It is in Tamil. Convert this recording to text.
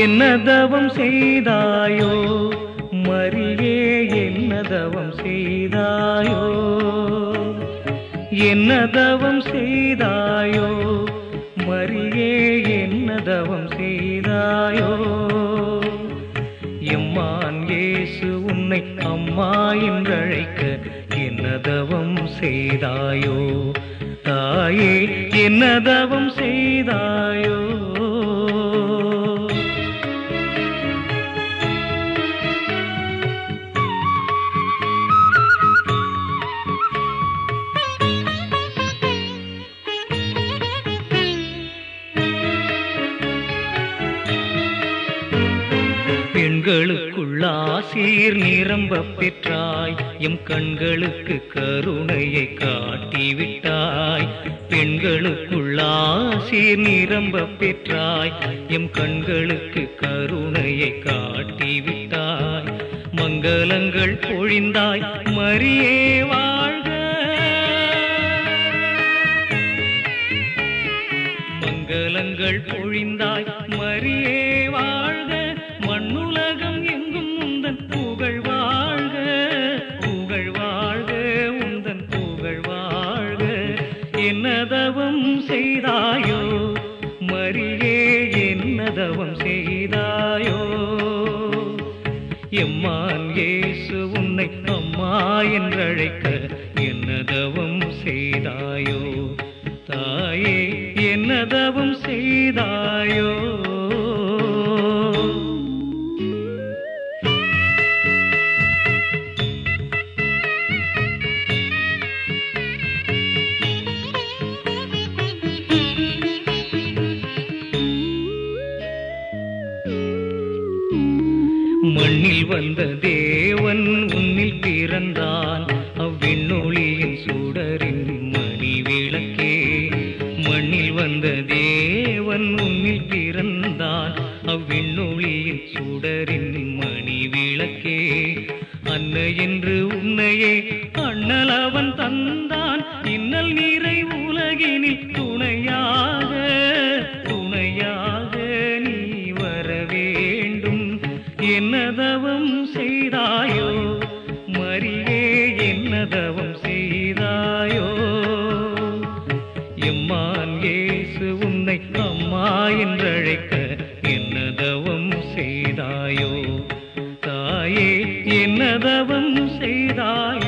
என்ன தவம் செய்தாயோ மரியே என்ன தவம் செய்தாயோ என்ன தவம் செய்தாயோ மரியே என்ன தவம் செய்தாயோ எம்மான் இயேசு உன்னை அம்மா என்றழைக்க என்ன தவம் செய்தாயோ தாயே என்ன தவம் செய்தாயோ பெண்களுக்குள்ளாசீர் நிரம்ப பெற்றாய் எம் கண்களுக்கு கருணையை காட்டிவிட்டாய் பெண்களுக்குள்ளாசீர் நிரம்ப பெற்றாய் எம் கண்களுக்கு கருணையை காட்டிவிட்டாய் மங்களங்கள் பொழிந்தாய் மரியே வாழ்க மங்களங்கள் பொழிந்தாய் மரியே வாழ்க மண்ணுலகம் எங்கும் உந்தன் புகழ் வாழ்க புகழ் வாழ்க உந்தன் புகழ் வாழ்க என்னதவம் செய்தாயோ மரியே என்னதவம் செய்தாயோ எம்மான் இயேசு உன்னை அம்மா என்றழைக்க என்னதவம் செய்தாயோ தாயே என்னதவம் செய்தாயோ மண்ணில் வந்த தேவன் உன்னில் பிறந்தான் அவ்விண்ணொளியின் சுடரின் மணி விளக்கே மண்ணில் வந்த தேவன் உன்னில் பிறந்தான் அவ்விண்ணொளியின் சுடரின் மணி விளக்கே அன்னை என்று உன்னையே அண்ணல் அவன் தந்தான் இன்னல் நீரை உலகினில் துணையாக துணையாக நீ வர வேண்டும் என்னதவம் செய்தாயோ மரியே என்னதவம் செய்தாயோ எம்மான் இயேசு உன்னை அம்மா என்றழைக்க என்னதவம் செய்தாயோ தாயே என்னதவம் செய்தாயோ